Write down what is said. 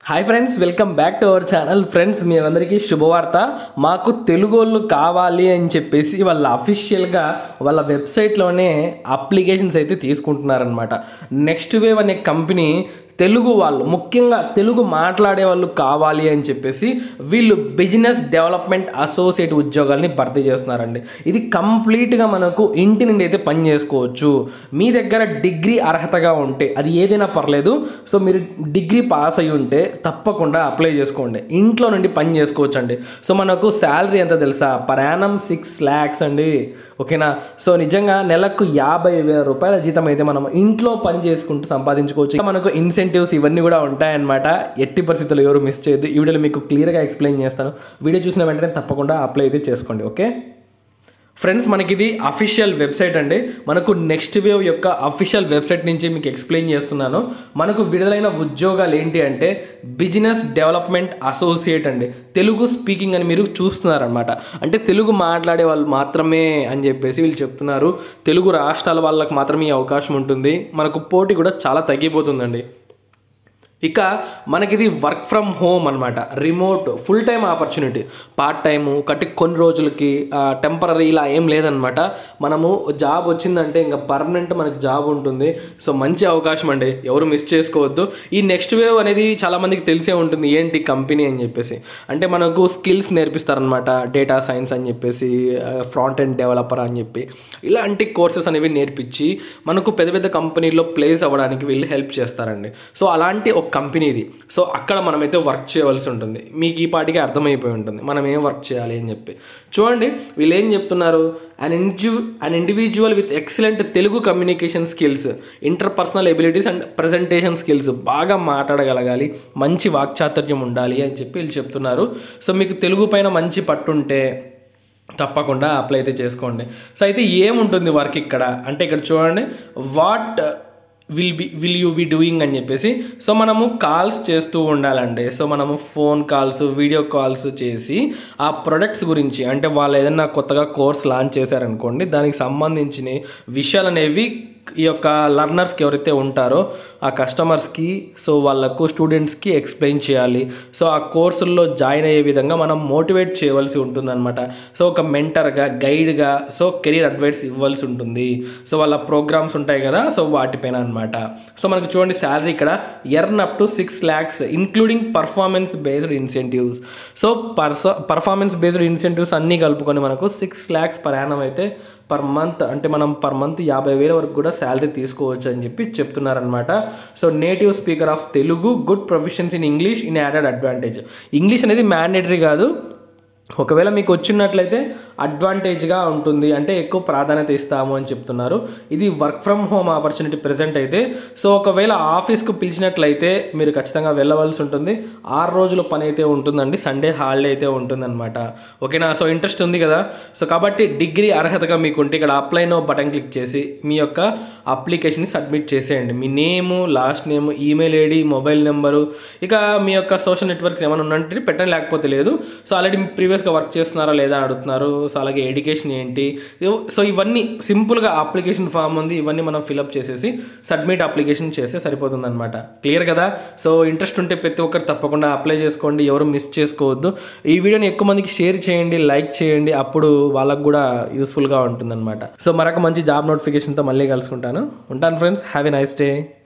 hi friends welcome back to our channel friends మీ అందరికీ శుభవార్త మాకు తెలుగోళ్ళు కావాలి అని చెప్పేసి వాళ్ళ అఫీషియల్గా వాళ్ళ వెబ్సైట్లోనే అప్లికేషన్స్ అయితే తీసుకుంటున్నారనమాట నెక్స్ట్ వేవ్ అనే కంపెనీ తెలుగు వాళ్ళు ముఖ్యంగా తెలుగు మాట్లాడే వాళ్ళు కావాలి అని చెప్పేసి వీళ్ళు బిజినెస్ డెవలప్మెంట్ అసోసియేట్ ఉద్యోగాల్ని భర్తీ చేస్తున్నారండి ఇది కంప్లీట్గా మనకు ఇంటి నుండి అయితే పని చేసుకోవచ్చు మీ దగ్గర డిగ్రీ అర్హతగా ఉంటే అది ఏదైనా పర్లేదు సో మీరు డిగ్రీ పాస్ అయి ఉంటే తప్పకుండా అప్లై చేసుకోండి ఇంట్లో నుండి పని చేసుకోవచ్చు అండి సో మనకు శాలరీ ఎంత తెలుసా పర్ యానం సిక్స్ ల్యాక్స్ అండి ఓకేనా సో నిజంగా నెలకు యాభై వేల రూపాయల జీతం అయితే మనం ఇంట్లో పని చేసుకుంటూ సంపాదించుకోవచ్చు ఇంకా మనకు ఇన్సెంటివ్స్ ఇవన్నీ కూడా ఉంటాయన్నమాట ఎట్టి పరిస్థితుల్లో ఎవరు మిస్ చేయొద్దు ఈ వీడియోలో మీకు క్లియర్గా ఎక్స్ప్లెయిన్ చేస్తాను వీడియో చూసిన వెంటనే తప్పకుండా అప్లై అయితే చేసుకోండి ఓకే ఫ్రెండ్స్ మనకి ఇది అఫీషియల్ వెబ్సైట్ అండి మనకు నెక్స్ట్ వేవ్ యొక్క అఫీషియల్ వెబ్సైట్ నుంచి మీకు ఎక్స్ప్లెయిన్ చేస్తున్నాను మనకు విడుదలైన ఉద్యోగాలు ఏంటి అంటే బిజినెస్ డెవలప్మెంట్ అసోసియేట్ అండి తెలుగు స్పీకింగ్ అని మీరు చూస్తున్నారనమాట అంటే తెలుగు మాట్లాడే వాళ్ళు మాత్రమే అని చెప్పేసి వీళ్ళు చెప్తున్నారు తెలుగు రాష్ట్రాల వాళ్ళకి మాత్రమే ఈ అవకాశం ఉంటుంది మనకు పోటీ కూడా చాలా తగ్గిపోతుందండి ఇక మనకిది వర్క్ ఫ్రమ్ హోమ్ అనమాట remote full time opportunity part time కట్టి కొన్ని రోజులకి టెంపరీ ఇలా ఏం లేదనమాట మనము జాబ్ వచ్చిందంటే ఇంకా పర్మనెంట్ మనకి జాబ్ ఉంటుంది సో మంచి అవకాశం అండి ఎవరు మిస్ చేసుకోవద్దు ఈ నెక్స్ట్ వేవ్ అనేది చాలామందికి తెలిసే ఉంటుంది ఏంటి కంపెనీ అని చెప్పేసి అంటే మనకు స్కిల్స్ నేర్పిస్తారనమాట డేటా సైన్స్ అని చెప్పేసి ఫ్రంట్ ఎండ్ డెవలపర్ అని చెప్పి ఇలాంటి కోర్సెస్ అనేవి నేర్పించి మనకు పెద్ద పెద్ద కంపెనీల్లో ప్లేస్ అవ్వడానికి వీళ్ళు హెల్ప్ చేస్తారండి సో అలాంటి ఒక కంపెనీ ఇది సో అక్కడ మనమైతే వర్క్ చేయవలసి ఉంటుంది మీకు ఈ పాటికి అర్థమైపోయి ఉంటుంది మనం ఏం వర్క్ చేయాలి అని చెప్పి చూడండి వీళ్ళు ఏం చెప్తున్నారు అన్ ఇండివి an individual with excellent Telugu communication skills interpersonal abilities and presentation skills బాగా మాట్లాడగలగాలి మంచి వాక్చాతుర్యం ఉండాలి అని చెప్పి వీళ్ళు చెప్తున్నారు సో మీకు తెలుగు పైన మంచి పట్టుంటే తప్పకుండా అప్లై అయితే చేసుకోండి సో అయితే ఏముంటుంది వర్క్ ఇక్కడ అంటే ఇక్కడ చూడండి what will be will you be doing అని చెప్పేసి సో మనము కాల్స్ చేస్తూ ఉండాలండి సో మనము ఫోన్ కాల్స్ వీడియో కాల్స్ చేసి ఆ ప్రొడక్ట్స్ గురించి అంటే వాళ్ళు ఏదైనా కొత్తగా కోర్స్ లాంచ్ చేశారనుకోండి దానికి సంబంధించిన విషయాలు అనేవి ఈ యొక్క లర్నర్స్కి ఎవరైతే ఉంటారో ఆ కస్టమర్స్కి సో వాళ్ళకు స్టూడెంట్స్కి ఎక్స్ప్లెయిన్ చేయాలి సో ఆ కోర్సుల్లో జాయిన్ అయ్యే విధంగా మనం మోటివేట్ చేయవలసి ఉంటుందన్నమాట సో ఒక మెంటర్గా గైడ్గా సో కెరీర్ అడ్వైస్ ఇవ్వాల్సి ఉంటుంది సో వాళ్ళ ప్రోగ్రామ్స్ ఉంటాయి కదా సో వాటిపైన అనమాట సో మనకు చూడండి శాలరీ ఇక్కడ earn up to six lakhs including performance based incentives so పర్స పర్ఫార్మెన్స్ బేస్డ్ ఇన్సెంటివ్స్ అన్నీ కలుపుకొని మనకు సిక్స్ ల్యాక్స్ పర్ యానం అయితే పర్ మంత్ అంటే మనం పర్ మంత్ యాభై వేల వరకు కూడా శాలరీ తీసుకోవచ్చు అని చెప్పి చెప్తున్నారనమాట so native speaker of Telugu good professions in English in added advantage English అనేది మ్యాండేటరీ కాదు ఒకవేళ మీకు వచ్చినట్లయితే అడ్వాంటేజ్గా ఉంటుంది అంటే ఎక్కువ ప్రాధాన్యత ఇస్తాము అని చెప్తున్నారు ఇది work from home opportunity present అయితే సో ఒకవేళ ఆఫీస్కు పిలిచినట్లయితే మీరు ఖచ్చితంగా వెళ్ళవలసి ఉంటుంది ఆరు రోజుల పని అయితే ఉంటుందండి సండే హాలిడే అయితే ఉంటుందన్నమాట ఓకేనా సో ఇంట్రెస్ట్ ఉంది కదా సో కాబట్టి డిగ్రీ అర్హతగా మీకు ఉంటే ఇక్కడ అప్లై నో బటన్ క్లిక్ చేసి మీ యొక్క అప్లికేషన్ని సబ్మిట్ చేసేయండి మీ name last name email ID mobile number ఇక మీ యొక్క సోషల్ నెట్వర్క్స్ ఏమైనా ఉన్నట్టు పెట్టండి లేకపోతే లేదు సో ఆల్రెడీ ప్రీవియస్గా వర్క్ చేస్తున్నారా లేదా అడుగుతున్నారు సో అలాగే ఎడ్యుకేషన్ ఏంటి ఇవ్- సో ఇవన్నీ సింపుల్గా అప్లికేషన్ ఫామ్ ఉంది ఇవన్నీ మనం ఫిలప్ చేసేసి సబ్మిట్ అప్లికేషన్ చేస్తే సరిపోతుంది అనమాట క్లియర్ కదా సో ఇంట్రెస్ట్ ఉంటే ప్రతి ఒక్కరు తప్పకుండా అప్లై చేసుకోండి ఎవరు మిస్ చేసుకోవద్దు ఈ వీడియోని ఎక్కువ మందికి షేర్ చేయండి లైక్ చేయండి అప్పుడు వాళ్ళకు కూడా యూస్ఫుల్గా ఉంటుందన్నమాట సో మరొక మంచి జాబ్ నోటిఫికేషన్తో మళ్ళీ కలుసుకుంటాను ఉంటాను friends have a nice day